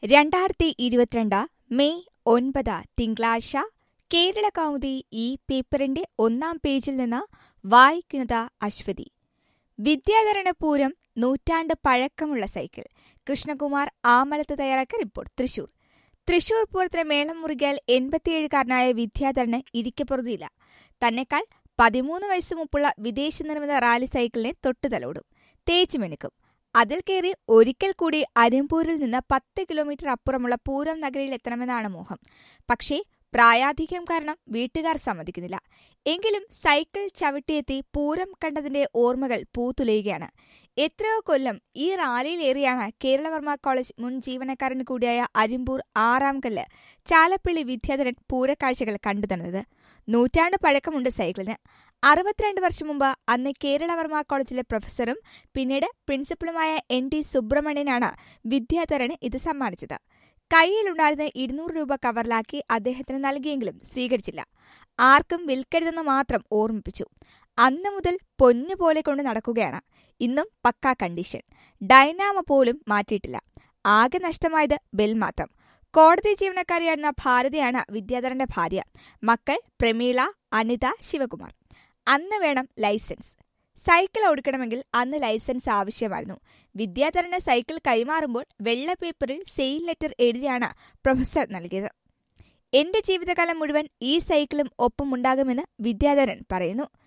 രണ്ടായിരത്തി ഇരുപത്തിരണ്ട് മെയ് ഒൻപത് തിങ്കളാഴ്ച കേരള കൗമുദി ഈ പേപ്പറിന്റെ ഒന്നാം പേജിൽ നിന്ന് വായിക്കുന്നത് അശ്വതി വിദ്യാധരണ പൂരം നൂറ്റാണ്ട് പഴക്കമുള്ള സൈക്കിൾ കൃഷ്ണകുമാർ ആമലത്ത് തയ്യാറാക്കിയ റിപ്പോർട്ട് തൃശൂർ തൃശൂർ പൂരത്തിന് മേളം മുറുകിയാൽ എൺപത്തിയേഴുകാരനായ വിദ്യാധരന് ഇരിക്കപ്പുറതിയില്ല തന്നെക്കാൾ പതിമൂന്ന് വയസ്സ് മുപ്പുള്ള വിദേശ നിർമ്മിത റാലി സൈക്കിളിനെ തൊട്ടുതലോടും തേച്ചുമെനുക്കും അതിൽ കയറി ഒരിക്കൽ കൂടി അരിമ്പൂരിൽ നിന്ന് പത്ത് കിലോമീറ്റർ അപ്പുറമുള്ള പൂരം നഗരിയിൽ എത്തണമെന്നാണ് മോഹം പക്ഷേ പ്രായാധിക്യം കാരണം വീട്ടുകാർ സമ്മതിക്കുന്നില്ല എങ്കിലും സൈക്കിൾ ചവിട്ടിയെത്തി പൂരം കണ്ടതിന്റെ ഓർമ്മകൾ പൂത്തുലയുകയാണ് എത്രയോ കൊല്ലം ഈ റാലിയിലേറിയാണ് കേരളവർമ്മ കോളേജ് മുൻ ജീവനക്കാരൻ കൂടിയായ അരിമ്പൂർ ആറാം കല്ല് ചാലപ്പള്ളി വിദ്യാധരൻ പൂരക്കാഴ്ചകൾ കണ്ടു തന്നത് നൂറ്റാണ്ട് പഴക്കമുണ്ട് സൈക്കിളിന് അറുപത്തിരണ്ട് വർഷം മുമ്പ് അന്ന് കേരളവർമ്മ കോളേജിലെ പ്രൊഫസറും പിന്നീട് പ്രിൻസിപ്പളുമായ എൻ ടി സുബ്രഹ്മണ്യനാണ് വിദ്യാധരന് ഇത് സമ്മാനിച്ചത് കയ്യിലുണ്ടായിരുന്ന ഇരുന്നൂറ് രൂപ കവറിലാക്കി അദ്ദേഹത്തിന് നൽകിയെങ്കിലും സ്വീകരിച്ചില്ല ആർക്കും വിൽക്കരുതെന്ന് മാത്രം ഓർമ്മിപ്പിച്ചു അന്ന് മുതൽ പൊന്നുപോലെ കൊണ്ട് നടക്കുകയാണ് ഇന്നും പക്കാ കണ്ടീഷൻ ഡൈനാമ പോലും മാറ്റിയിട്ടില്ല ആകെ നഷ്ടമായത് ബെൽ മാത്രം കോടതി ജീവനക്കാരിയായിരുന്ന ഭാരതിയാണ് വിദ്യാധരന്റെ ഭാര്യ മക്കൾ പ്രമീള അനിത ശിവകുമാർ അന്ന് വേണം ലൈസൻസ് സൈക്കിൾ ഓടിക്കണമെങ്കിൽ അന്ന് ലൈസൻസ് ആവശ്യമായിരുന്നു വിദ്യാധരന് സൈക്കിൾ കൈമാറുമ്പോൾ വെള്ള പേപ്പറിൽ സെയിൽ ലെറ്റർ എഴുതിയാണ് പ്രൊഫസർ നൽകിയത് എന്റെ ജീവിതകാലം മുഴുവൻ ഈ സൈക്കിളും ഒപ്പം ഉണ്ടാകുമെന്ന് വിദ്യാധരൻ പറയുന്നു